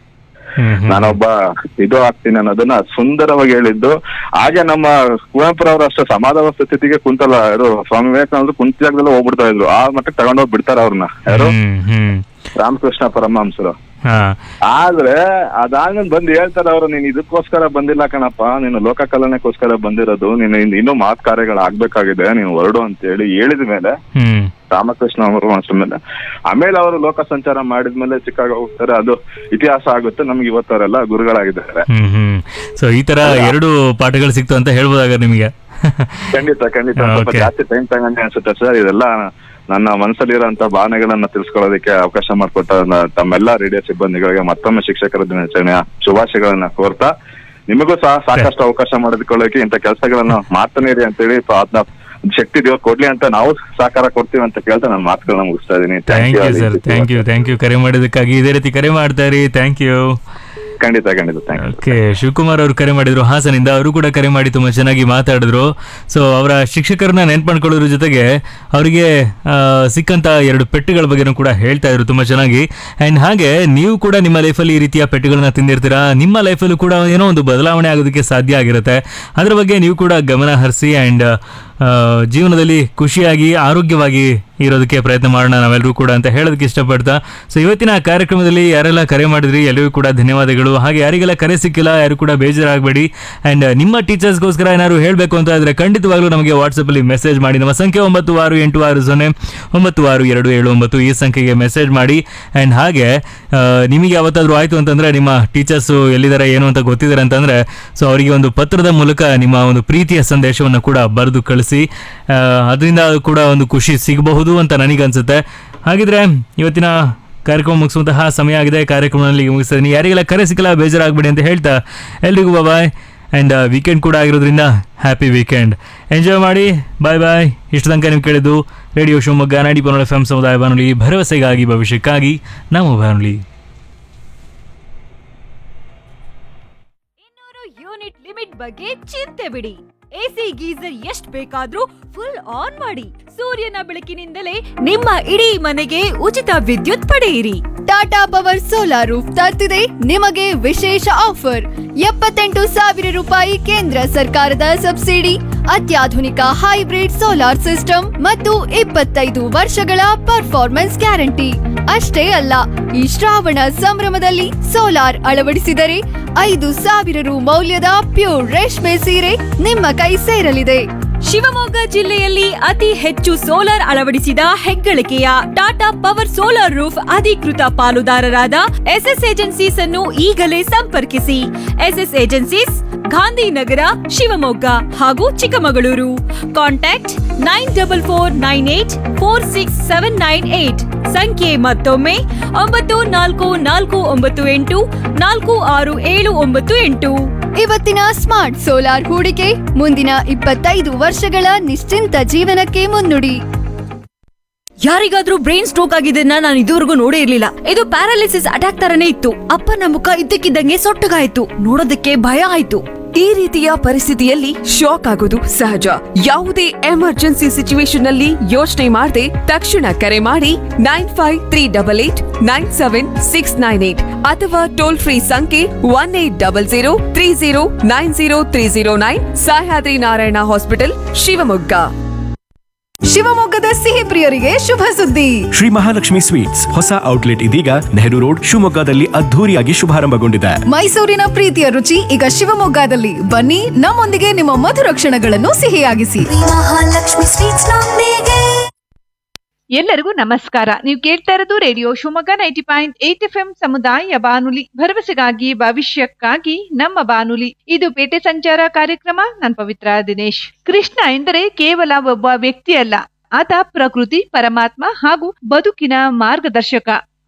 ಹ್ಮ್ ಹ್ಮ್ ನಾನೊಬ್ಬ ಇದು ಆಗ್ತೀನಿ ಅನ್ನೋದನ್ನ ಸುಂದರವಾಗಿ ಹೇಳಿದ್ದು ಹಾಗೆ ನಮ್ಮ ಕುವೆಂಪುರವರು ಅಷ್ಟೇ ಸಮಾಜ ಸ್ಥಿತಿಗೆ ಕುಂತಲ್ಲ ಯಾರು ಸ್ವಾಮಿ ವಿವೇಕಾನಂದರು ಕುಂತ ಜಾಗದಲ್ಲಿ ಹೋಗ್ಬಿಡ್ತಾ ಇದ್ರು ಆ ಮಟ್ಟಕ್ಕೆ ತಗೊಂಡೋಗಿ ಬಿಡ್ತಾರ ಅವ್ರನ್ನ ಯಾರು ಹ್ಮ್ ಹ್ಮ್ ರಾಮಕೃಷ್ಣ ಪರಮಹಂಸರು ಹಾ ಆದ್ರೆ ಅದಾದ್ಮೇಲೆ ಬಂದು ಹೇಳ್ತಾರೆ ಅವರು ನೀನ್ ಇದಕ್ಕೋಸ್ಕರ ಬಂದಿಲ್ಲ ಕಣಪ್ಪ ನೀನು ಲೋಕ ಕಲ್ಯಾಣಕ್ಕೋಸ್ಕರ ಬಂದಿರೋದು ನೀನು ಇನ್- ಇನ್ನೂ ಮಾತ್ ಕಾರ್ಯಗಳು ಆಗ್ಬೇಕಾಗಿದೆ ನೀನು ಹೊರಡು ಅಂತ ಹೇಳಿ ಹೇಳಿದ ಮೇಲೆ ಹ್ಮ್ ರಾಮಕೃಷ್ಣ ಅವರು ಅಷ್ಟ್ರ ಮೇಲೆ ಆಮೇಲೆ ಅವರು ಲೋಕ ಸಂಚಾರ ಮಾಡಿದ್ಮೇಲೆ ಚಿಕ್ಕಾಗ ಹೋಗ್ತಾರೆ ಅದು ಇತಿಹಾಸ ಆಗುತ್ತೆ ನಮ್ಗೆ ಇವತ್ತವರೆಲ್ಲ ಗುರುಗಳಾಗಿದ್ದಾರೆ ಹ್ಮ್ ಹ್ಮ್ ಸೊ ಈ ತರ ಎರಡು ಪಾಠಗಳು ಸಿಕ್ತು ಅಂತ ಹೇಳ್ಬೋದಾಗ ನಿಮಗೆ ಖಂಡಿತ ಖಂಡಿತ ಸ್ವಲ್ಪ Okay. ಜಾಸ್ತಿ ಟೈಮ್ ತಗೊಂಡೆ ಅನ್ಸುತ್ತೆ ಸರ್ ಇದೆಲ್ಲ ನನ್ನ ಮನಸ್ಸಲ್ಲಿರುವಂತ ಭಾವನೆಗಳನ್ನ ತಿಳಿಸ್ಕೊಳ್ಳೋದಕ್ಕೆ ಅವಕಾಶ ಮಾಡಿಕೊಟ್ಟ ನ- ತಮ್ಮೆಲ್ಲ ರೇಡಿಯೋ ಸಿಬ್ಬಂದಿಗಳಿಗೆ ಮತ್ತೊಮ್ಮೆ ಶಿಕ್ಷಕರ ದಿನಾಚರಣೆಯ ಶುಭಾಶಯಗಳನ್ನ ಕೋರ್ತಾ ನಿಮಗೂ ಸಹ ಸಾಕಷ್ಟು ಅವಕಾಶ ಮಾಡಿಕೊಳ್ಳೋಕೆ ಇಂಥ ಕೆಲಸಗಳನ್ನ ಮಾಡ್ತಾನೆ ಇರಿ ಅಂತೇಳಿ ಪ- ಅದ್ನ ಶಕ್ತಿ ದೇವ್ರು ಕೊಡ್ಲಿ ಅಂತ ನಾವು ಸಹಕಾರ ಕೊಡ್ತೀವಿ ಅಂತ ಕೇಳ್ತಾ ನನ್ನ ಮಾತುಗಳನ್ನ ಮುಗಿಸ್ತಾ ಇದೀನಿ thank you sir thank you thank you ಕರೆ ಮಾಡಿದ್ದಕ್ಕಾಗಿ ಇದೇ ರೀತಿ ಕರೆ ಮಾಡ್ತಾ ಇರಿ ಥ್ಯಾಂಕ್ ಯು ಖಂಡಿತ ಖಂಡಿತ ಥ್ಯಾಂಕ್ ಯು ಓಕೆ ಶಿವಕುಮಾರ್ ಅವರು ಕರೆ ಮಾಡಿದ್ರು ಹಾಸನಿಂದ ಅವರು ಕೂಡ ಕರೆ ಮಾಡಿ ತುಂಬಾ ಚೆನ್ನಾಗಿ ಮಾತಾಡಿದ್ರು ಸೊ ಅವರ ಶಿಕ್ಷಕರನ್ನ ನೆನ್ಪು ಮಾಡ್ಕೊಳ್ಳೋದ್ರ ಜೊತೆಗೆ ಅವರಿಗೆ ಆ, ಸಿಕ್ಕಂತ ಎರಡು ಪೆಟ್ಟುಗಳ ಬಗ್ಗೆನೂ ಕೂಡ ಹೇಳ್ತಾ ಇದ್ರು ತುಂಬಾ ಚೆನ್ನಾಗಿ ಅಂಡ್ ಹಾಗೆ ನೀವು ಕೂಡ ನಿಮ್ಮ ಲೈಫಲ್ಲಿ ಈ ರೀತಿಯ ಪೆಟ್ಟುಗಳನ್ನ ತಿಂದಿರ್ತೀರಾ ನಿಮ್ಮ ಲೈಫಲ್ಲೂ ಕೂಡ ಏನೋ ಒಂದು ಬದಲಾವಣೆ ಆಗೋದಕ್ಕೆ ಸಾಧ್ಯ ಆಗಿರುತ್ತೆ ಅದರ ಬಗ್ಗೆ ನೀವು ಕೂಡ ಗಮನ ಹರಿಸಿ ಅಂಡ್ ಜೀವನದಲ್ಲಿ ಖುಷಿಯಾಗಿ ಆರೋಗ್ಯವಾಗಿ ಇರೋದಕ್ಕೆ ಪ್ರಯತ್ನ ಮಾಡೋಣ ನಾವೆಲ್ಲರೂ ಕೂಡ ಅಂತ ಹೇಳೋದಕ್ಕೆ ಇಷ್ಟಪಡ್ತಾ ಸೊ ಇವತ್ತಿನ ಕಾರ್ಯಕ್ರಮದಲ್ಲಿ ಯಾರೆಲ್ಲ ಕರೆ ಮಾಡಿದ್ರಿ ಎಲ್ಲರಿಗೂ ಕೂಡ ಧನ್ಯವಾದಗಳು ಹಾಗೆ ಯಾರಿಗೆಲ್ಲ ಕರೆ ಸಿಕ್ಕಿಲ್ಲ ಯಾರು ಕೂಡ ಬೇಜಾರಾಗಬೇಡಿ ಆ್ಯಂಡ್ ನಿಮ್ಮ ಟೀಚರ್ಸ್ಗೋಸ್ಕರ ಏನಾದ್ರು ಹೇಳಬೇಕು ಅಂತ ಇದ್ರೆ ಖಂಡಿತವಾಗ್ಲೂ ನಮಗೆ ವಾಟ್ಸಪ್ಪಲ್ಲಿ ಮೆಸೇಜ್ ಮಾಡಿ ನಮ್ಮ ಸಂಖ್ಯೆ ಒಂಬತ್ತು ಆರು ಎಂಟು ಆರು ಸೊನ್ನೆ ಒಂಬತ್ತು ಆರು ಎರಡು ಏಳು ಒಂಬತ್ತು ಈ ಸಂಖ್ಯೆಗೆ ಮೆಸೇಜ್ ಮಾಡಿ ಆ್ಯಂಡ್ ಹಾಗೆ ಆ, ನಿಮಗೆ ಯಾವತ್ತಾದ್ರೂ ಆಯಿತು ಅಂತಂದರೆ ನಿಮ್ಮ ಟೀಚರ್ಸು ಎಲ್ಲಿದ್ದಾರೆ ಏನು ಅಂತ ಗೊತ್ತಿದ್ದಾರೆ ಅಂತಂದರೆ ಸೊ ಅವರಿಗೆ ಒಂದು ಪತ್ರದ ಮೂಲಕ ನಿಮ್ಮ ಒಂದು ಪ್ರೀತಿಯ ಸಂದೇಶವನ್ನು ಕೂಡ ಬರೆದು ಕಳಿಸಿ ಆ, ಅದರಿಂದ ಕೂಡ ಒಂದು ಖುಷಿ ಸಿಗಬಹುದು ಅಂತ ನನಗನ್ಸುತ್ತೆ ಹಾಗಿದ್ರೆ ಇವತ್ತಿನ ಕಾರ್ಯಕ್ರಮ ಮುಗಿಸುವಂತಹ ಸಮಯ ಆಗಿದೆ ಕಾರ್ಯಕ್ರಮದಲ್ಲಿ ಮುಗಿಸ್ತಾ ಇದ್ದೀನಿ ಯಾರಿಗೆಲ್ಲ ಕರೆ ಸಿಕ್ಕಲ್ಲ ಬೇಜಾರಾಗಬೇಡಿ ಅಂತ ಹೇಳ್ತಾ ಎಲ್ರಿಗೂ ಬಾಯ್ ಆ್ಯಂಡ್ ವೀಕೆಂಡ್ ಕೂಡ ಆಗಿರೋದ್ರಿಂದ ಹ್ಯಾಪಿ ವೀಕೆಂಡ್ ಎಂಜಾಯ್ ಮಾಡಿ ಬಾಯ್ ಬಾಯ್ ಇಷ್ಟು ತನಕ ನೀವು ಕೇಳಿದ್ದು ರೇಡಿಯೋ ಶಿವಮೊಗ್ಗ ನಾಡಿ ಪನ್ನಡ ಎಫ್ ಎಂ ಸಮುದಾಯ ಬಾನುಲಿ ಭರವಸೆಗಾಗಿ ಭವಿಷ್ಯಕ್ಕಾಗಿ ನಮ್ಮ ಬಾನುಲಿ ಇನ್ನೂರು ಯೂನಿಟ್ ಲಿಮಿಟ್ ಬಗ್ಗೆ ಚಿಂತೆ ಬಿಡಿ ಎಸಿ ಗೀಸರ್ ಎಷ್ಟ್ ಬೇಕಾದ್ರೂ ಫುಲ್ ಆನ್ ಮಾಡಿ ಸೂರ್ಯನ ಬೆಳಕಿನಿಂದಲೇ ನಿಮ್ಮ ಇಡೀ ಮನೆಗೆ ಉಚಿತ ವಿದ್ಯುತ್ ಪಡೆಯಿರಿ ಟಾಟಾ ಪವರ್ ಸೋಲಾರ್ ರೂಫ್ ತರ್ತಿದೆ ನಿಮಗೆ ವಿಶೇಷ ಆಫರ್ ಎಪ್ಪತ್ತೆಂಟು ಸಾವಿರ ರೂಪಾಯಿ ಕೇಂದ್ರ ಸರ್ಕಾರದ ಸಬ್ಸಿಡಿ ಅತ್ಯಾಧುನಿಕ ಹೈಬ್ರಿಡ್ ಸೋಲಾರ್ ಸಿಸ್ಟಮ್ ಮತ್ತು ಇಪ್ಪತ್ತೈದು ವರ್ಷಗಳ ಪರ್ಫಾರ್ಮೆನ್ಸ್ ಗ್ಯಾರಂಟಿ ಅಷ್ಟೇ ಅಲ್ಲ ಈ ಶ್ರಾವಣ ಸಂಭ್ರಮದಲ್ಲಿ ಸೋಲಾರ್ ಅಳವಡಿಸಿದರೆ ಐದು ಸಾವಿರ ರು ಮೌಲ್ಯದ ಪ್ಯೂರ್ ರೇಷ್ಮೆ ಸೀರೆ ನಿಮ್ಮ ಕೈ ಸೇರಲಿದೆ ಶಿವಮೊಗ್ಗ ಜಿಲ್ಲೆಯಲ್ಲಿ ಅತಿ ಹೆಚ್ಚು ಸೋಲಾರ್ ಅಳವಡಿಸಿದ ಹೆಗ್ಗಳಿಕೆಯ ಟಾಟಾ ಪವರ್ ಸೋಲಾರ್ ರೂಫ್ ಅಧಿಕೃತ ಪಾಲುದಾರರಾದ ಎಸ್ಎಸ್ ಏಜೆನ್ಸೀಸ್ ಅನ್ನು ಈಗಲೇ ಸಂಪರ್ಕಿಸಿ ಎಸ್ಎಸ್ ಏಜೆನ್ಸೀಸ್ ಗಾಂಧಿನಗರ ಶಿವಮೊಗ್ಗ ಹಾಗೂ Chikkamagaluru contact nine double four nine eight four six seven nine eight ಸಂಖ್ಯೆ ಮತ್ತೊಮ್ಮೆ ಒಂಬತ್ತು ನಾಲ್ಕು ನಾಲ್ಕು ಒಂಬತ್ತು ಎಂಟು ನಾಲ್ಕು ಆರು ಏಳು ಒಂಬತ್ತು ಎಂಟು ಇವತ್ತಿನ ಸ್ಮಾರ್ಟ್ ಸೋಲಾರ್ ಹೂಡಿಕೆ ಮುಂದಿನ ಇಪ್ಪತ್ತೈದು ವರ್ಷಗಳ ನಿಶ್ಚಿಂತ ಜೀವನಕ್ಕೆ ಮುನ್ನುಡಿ ಯಾರಿಗಾದ್ರೂ ಬ್ರೈನ್ ಸ್ಟ್ರೋಕ್ ಆಗಿದ್ದನ್ನ ನಾನು ಇದುವರೆಗೂ ನೋಡೇ ಇರ್ಲಿಲ್ಲ ಇದು ಪ್ಯಾರಾಲಿಸಿಸ್ ಅಟ್ಯಾಕ್ ತರನೇ ಇತ್ತು ಅಪ್ಪನ ಮುಖ ಇದ್ದಕ್ಕಿದ್ದಂಗೆ ಸೊಟ್ಟಗಾಯ್ತು ನೋಡೋದಕ್ಕೆ ಭಯ ಆಯ್ತು ಈ ರೀತಿಯ ಪರಿಸ್ಥಿತಿಯಲ್ಲಿ ಶಾಕ್ ಆಗೋದು ಸಹಜ ಯಾವುದೇ ಎಮರ್ಜೆನ್ಸಿ ಸಿಚುವೇಶನ್ ನಲ್ಲಿ ಯೋಚನೆ ಮಾಡದೆ ತಕ್ಷಣ ಕರೆ ಮಾಡಿ nine five three double eight nine seven six nine eight ಅಥವಾ ಟೋಲ್ ಫ್ರೀ ಸಂಖ್ಯೆ one eight double zero three zero nine zero three zero nine Sahyadri Narayana hospital Shivamogga ಶಿವಮೊಗ್ಗದ ಸಿಹಿ ಪ್ರಿಯರಿಗೆ ಶುಭ ಸುದ್ದಿ ಶ್ರೀ ಮಹಾಲಕ್ಷ್ಮಿ ಸ್ವೀಟ್ಸ್ ಹೊಸ ಔಟ್ಲೆಟ್ ಇದೀಗ ನೆಹರು ರೋಡ್ ಶಿವಮೊಗ್ಗದಲ್ಲಿ ಅದ್ಧೂರಿಯಾಗಿ ಶುಭಾರಂಭಗೊಂಡಿದೆ ಮೈಸೂರಿನ ಪ್ರೀತಿಯ ರುಚಿ ಈಗ ಶಿವಮೊಗ್ಗದಲ್ಲಿ ಬನ್ನಿ ನಮ್ಮೊಂದಿಗೆ ನಿಮ್ಮ ಮಧುರ ಕ್ಷಣಗಳನ್ನು ಸಿಹಿಯಾಗಿಸಿ ಮಹಾಲಕ್ಷ್ಮಿ ಸ್ವೀಟ್ಸ್ ನೊಂದಿಗೆ ಎಲ್ಲರಿಗೂ ನಮಸ್ಕಾರ ನೀವು ಕೇಳ್ತಾ ಇರೋದು radio Shivamogga ninety point eight F M ಸಮುದಾಯ ಬಾನುಲಿ ಭರವಸೆಗಾಗಿ ಭವಿಷ್ಯಕ್ಕಾಗಿ ನಮ್ಮ ಬಾನುಲಿ ಇದು ಪೇಟೆ ಸಂಚಾರ ಕಾರ್ಯಕ್ರಮ ನಾನು ಪವಿತ್ರ ದಿನೇಶ್ ಕೃಷ್ಣ ಎಂದರೆ ಕೇವಲ ಒಬ್ಬ ವ್ಯಕ್ತಿ ಅಲ್ಲ ಆತ ಪ್ರಕೃತಿ ಪರಮಾತ್ಮ ಹಾಗೂ ಬದುಕಿನ ಮಾರ್ಗದರ್ಶಕ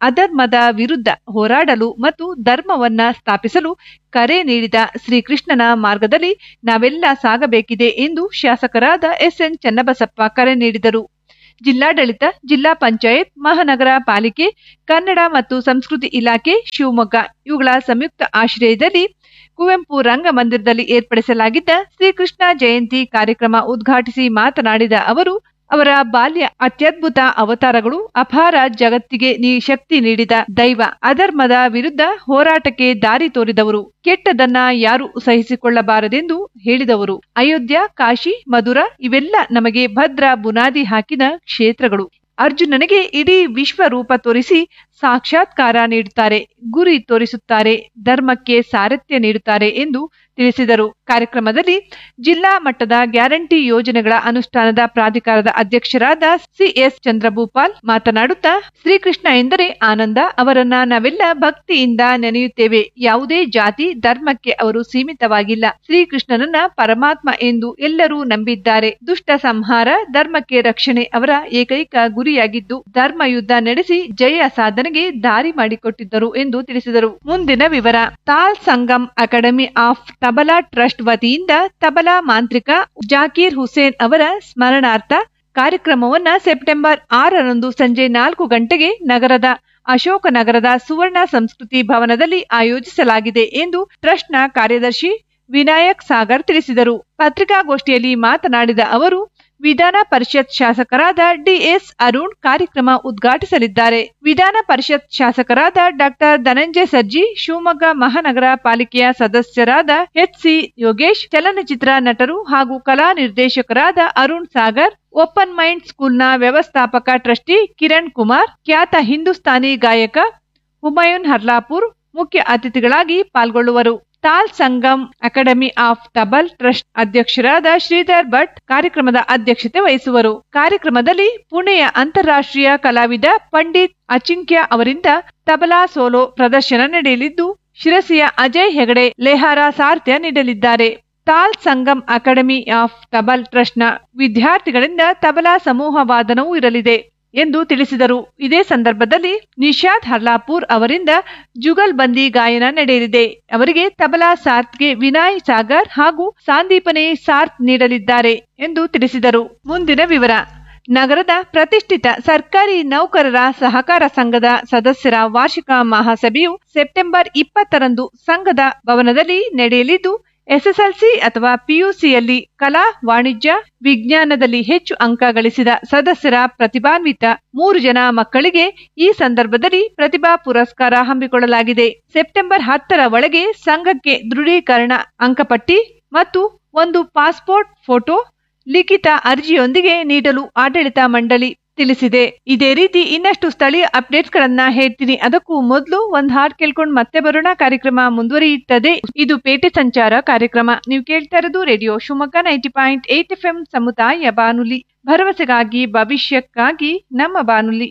ಅಧರ್ಮದ ವಿರುದ್ಧ ಹೋರಾಡಲು ಮತ್ತು ಧರ್ಮವನ್ನ ಸ್ಥಾಪಿಸಲು ಕರೆ ನೀಡಿದ ಶ್ರೀಕೃಷ್ಣನ ಮಾರ್ಗದಲ್ಲಿ ನಾವೆಲ್ಲ ಸಾಗಬೇಕಿದೆ ಎಂದು ಶಾಸಕರಾದ ಎಸ್ಎನ್ ಚನ್ನಬಸಪ್ಪ ಕರೆ ನೀಡಿದರು ಜಿಲ್ಲಾಡಳಿತ ಜಿಲ್ಲಾ ಪಂಚಾಯತ್ ಮಹಾನಗರ ಪಾಲಿಕೆ ಕನ್ನಡ ಮತ್ತು ಸಂಸ್ಕೃತಿ ಇಲಾಖೆ ಶಿವಮೊಗ್ಗ ಇವುಗಳ ಸಂಯುಕ್ತ ಆಶ್ರಯದಲ್ಲಿ ಕುವೆಂಪು ರಂಗಮಂದಿರದಲ್ಲಿ ಏರ್ಪಡಿಸಲಾಗಿದ್ದ ಶ್ರೀಕೃಷ್ಣ ಜಯಂತಿ ಕಾರ್ಯಕ್ರಮ ಉದ್ಘಾಟಿಸಿ ಮಾತನಾಡಿದ ಅವರು ಅವರ ಬಾಲ್ಯ ಅತ್ಯದ್ಭುತ ಅವತಾರಗಳು ಅಪಾರ ಜಗತ್ತಿಗೆ ನೀ ಶಕ್ತಿ ನೀಡಿದ ದೈವ ಅಧರ್ಮದ ವಿರುದ್ಧ ಹೋರಾಟಕ್ಕೆ ದಾರಿ ತೋರಿದವರು ಕೆಟ್ಟದನ್ನ ಯಾರು ಸಹಿಸಿಕೊಳ್ಳಬಾರದೆಂದು ಹೇಳಿದವರು ಅಯೋಧ್ಯ ಕಾಶಿ ಮಧುರ ಇವೆಲ್ಲ ನಮಗೆ ಭದ್ರ ಬುನಾದಿ ಹಾಕಿದ ಕ್ಷೇತ್ರಗಳು ಅರ್ಜುನನಿಗೆ ಇಡೀ ವಿಶ್ವ ರೂಪ ತೋರಿಸಿ ಸಾಕ್ಷಾತ್ಕಾರ ನೀಡುತ್ತಾರೆ ಗುರಿ ತೋರಿಸುತ್ತಾರೆ ಧರ್ಮಕ್ಕೆ ಸಾರಥ್ಯ ನೀಡುತ್ತಾರೆ ಎಂದು ತಿಳಿಸಿದರು ಕಾರ್ಯಕ್ರಮದಲ್ಲಿ ಜಿಲ್ಲಾ ಮಟ್ಟದ ಗ್ಯಾರಂಟಿ ಯೋಜನೆಗಳ ಅನುಷ್ಠಾನದ ಪ್ರಾಧಿಕಾರದ ಅಧ್ಯಕ್ಷರಾದ ಸಿಎಸ್ ಚಂದ್ರಭೂಪಾಲ್ ಮಾತನಾಡುತ್ತಾ ಶ್ರೀಕೃಷ್ಣ ಎಂದರೆ ಆನಂದ ಅವರನ್ನ ನಾವೆಲ್ಲ ಭಕ್ತಿಯಿಂದ ನೆನೆಯುತ್ತೇವೆ ಯಾವುದೇ ಜಾತಿ ಧರ್ಮಕ್ಕೆ ಅವರು ಸೀಮಿತವಾಗಿಲ್ಲ ಶ್ರೀಕೃಷ್ಣನನ್ನ ಪರಮಾತ್ಮ ಎಂದು ಎಲ್ಲರೂ ನಂಬಿದ್ದಾರೆ ದುಷ್ಟ ಸಂಹಾರ ಧರ್ಮಕ್ಕೆ ರಕ್ಷಣೆ ಅವರ ಏಕೈಕ ಗುರಿಯಾಗಿದ್ದು ಧರ್ಮ ಯುದ್ಧ ನಡೆಸಿ ಜಯ ಸಾಧನೆಗೆ ದಾರಿ ಮಾಡಿಕೊಟ್ಟಿದ್ದರು ಎಂದು ತಿಳಿಸಿದರು ಮುಂದಿನ ವಿವರ Taal Sangam academy of tabla trust ವತಿಯಿಂದ ತಬಲಾ ಮಾಂತ್ರಿಕ ಜಾಕೀರ್ ಹುಸೇನ್ ಅವರ ಸ್ಮರಣಾರ್ಥ ಕಾರ್ಯಕ್ರಮವನ್ನ ಸೆಪ್ಟೆಂಬರ್ ಆರರಂದು ಸಂಜೆ ನಾಲ್ಕು ಗಂಟೆಗೆ ನಗರದ ಅಶೋಕನಗರದ ಸುವರ್ಣ ಸಂಸ್ಕೃತಿ ಭವನದಲ್ಲಿ ಆಯೋಜಿಸಲಾಗಿದೆ ಎಂದು ಟ್ರಸ್ಟ್ನ ಕಾರ್ಯದರ್ಶಿ ವಿನಾಯಕ್ ಸಾಗರ್ ತಿಳಿಸಿದರು ಪತ್ರಿಕಾಗೋಷ್ಠಿಯಲ್ಲಿ ಮಾತನಾಡಿದ ಅವರು ವಿಧಾನ ಪರಿಷತ್ ಶಾಸಕರಾದ ಡಿಎಸ್ ಅರುಣ್ ಕಾರ್ಯಕ್ರಮ ಉದ್ಘಾಟಿಸಲಿದ್ದಾರೆ ವಿಧಾನ ಪರಿಷತ್ ಶಾಸಕರಾದ ಡಾಕ್ಟರ್ ಧನಂಜಯ ಸರ್ಜಿ ಶಿವಮೊಗ್ಗ ಮಹಾನಗರ ಪಾಲಿಕೆಯ ಸದಸ್ಯರಾದ ಎಚ್ಸಿ ಯೋಗೇಶ್ ಚಲನಚಿತ್ರ ನಟರು ಹಾಗೂ ಕಲಾ ನಿರ್ದೇಶಕರಾದ ಅರುಣ್ ಸಾಗರ್ ಓಪನ್ ಮೈಂಡ್ ಸ್ಕೂಲ್ನ ವ್ಯವಸ್ಥಾಪಕ ಟ್ರಸ್ಟಿ ಕಿರಣ್ ಕುಮಾರ್ ಖ್ಯಾತ ಹಿಂದೂಸ್ತಾನಿ ಗಾಯಕ ಹುಮಾಯೂನ್ ಹರ್ಲಾಪುರ್ ಮುಖ್ಯ ಅತಿಥಿಗಳಾಗಿ ಪಾಲ್ಗೊಳ್ಳುವರು Taal Sangam academy of tabla trust ಅಧ್ಯಕ್ಷರಾದ ಶ್ರೀಧರ್ ಭಟ್ ಕಾರ್ಯಕ್ರಮದ ಅಧ್ಯಕ್ಷತೆ ವಹಿಸುವರು ಕಾರ್ಯಕ್ರಮದಲ್ಲಿ ಪುಣೆಯ ಅಂತಾರಾಷ್ಟ್ರೀಯ ಕಲಾವಿದ ಪಂಡಿತ್ ಅಚಿಂಕ್ಯ ಅವರಿಂದ ತಬಲಾ ಸೋಲೋ ಪ್ರದರ್ಶನ ನಡೆಯಲಿದ್ದು ಶಿರಸಿಯ ಅಜಯ್ ಹೆಗಡೆ ಲೆಹಾರ ಸಾರಥ್ಯ ನೀಡಲಿದ್ದಾರೆ ತಾಲ್ ಸಂಗಮ್ ಅಕಾಡೆಮಿ ಆಫ್ ತಬಲ್ ಟ್ರಸ್ಟ್ನ ವಿದ್ಯಾರ್ಥಿಗಳಿಂದ ತಬಲಾ ಸಮೂಹ ವಾದನವೂ ಇರಲಿದೆ ಎಂದು ತಿಳಿಸಿದರು ಇದೇ ಸಂದರ್ಭದಲ್ಲಿ ನಿಶಾದ್ ಹರ್ಲಾಪುರ್ ಅವರಿಂದ ಜುಗಲ್ಬಂದಿ ಗಾಯನ ನಡೆಯಲಿದೆ ಅವರಿಗೆ ತಬಲಾ ಸಾತ್ಗೆ ವಿನಾಯ್ ಸಾಗರ್ ಹಾಗೂ ಸಾಂದೀಪನೆ ಸಾರ್ಥ್ ನೀಡಲಿದ್ದಾರೆ ಎಂದು ತಿಳಿಸಿದರು ಮುಂದಿನ ವಿವರ ನಗರದ ಪ್ರತಿಷ್ಠಿತ ಸರ್ಕಾರಿ ನೌಕರರ ಸಹಕಾರ ಸಂಘದ ಸದಸ್ಯರ ವಾರ್ಷಿಕ ಮಹಾಸಭೆಯು ಸೆಪ್ಟೆಂಬರ್ ಇಪ್ಪತ್ತರಂದು ಸಂಘದ ಭವನದಲ್ಲಿ ನಡೆಯಲಿದ್ದು ಎಸ್ಎಸ್ಎಲ್ಸಿ ಅಥವಾ ಪಿಯುಸಿಯಲ್ಲಿ ಕಲಾ ವಾಣಿಜ್ಯ ವಿಜ್ಞಾನದಲ್ಲಿ ಹೆಚ್ಚು ಅಂಕ ಗಳಿಸಿದ ಸದಸ್ಯರ ಪ್ರತಿಭಾನ್ವಿತ ಮೂರು ಜನ ಮಕ್ಕಳಿಗೆ ಈ ಸಂದರ್ಭದಲ್ಲಿ ಪ್ರತಿಭಾ ಪುರಸ್ಕಾರ ಹಮ್ಮಿಕೊಳ್ಳಲಾಗಿದೆ ಸೆಪ್ಟೆಂಬರ್ ಹತ್ತರ ಒಳಗೆ ಸಂಘಕ್ಕೆ ದೃಢೀಕರಣ ಅಂಕಪಟ್ಟಿ ಮತ್ತು ಒಂದು ಪಾಸ್ಪೋರ್ಟ್ ಫೋಟೋ ಲಿಖಿತ ಅರ್ಜಿಯೊಂದಿಗೆ ನೀಡಲು ಆಡಳಿತ ಮಂಡಳಿ ತಿಳಿಸಿದೆ ಇದೇ ರೀತಿ ಇನ್ನಷ್ಟು ಸ್ಥಳೀಯ ಅಪ್ಡೇಟ್ಸ್ ಗಳನ್ನ ಹೇಳ್ತೀನಿ ಅದಕ್ಕೂ ಮೊದಲು ಒಂದ್ ಹಾಡ್ ಕೇಳ್ಕೊಂಡು ಮತ್ತೆ ಬರೋಣ ಕಾರ್ಯಕ್ರಮ ಮುಂದುವರಿಯುತ್ತದೆ ಇದು ಪೇಟೆ ಸಂಚಾರ ಕಾರ್ಯಕ್ರಮ ನೀವು ಕೇಳ್ತಾ ಇರೋದು radio Shivamogga ninety point eight F M ಸಮುದಾಯ ಬಾನುಲಿ ಭರವಸೆಗಾಗಿ ಭವಿಷ್ಯಕ್ಕಾಗಿ ನಮ್ಮ ಬಾನುಲಿ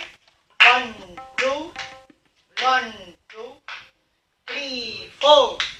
One, two, one, two, three, four.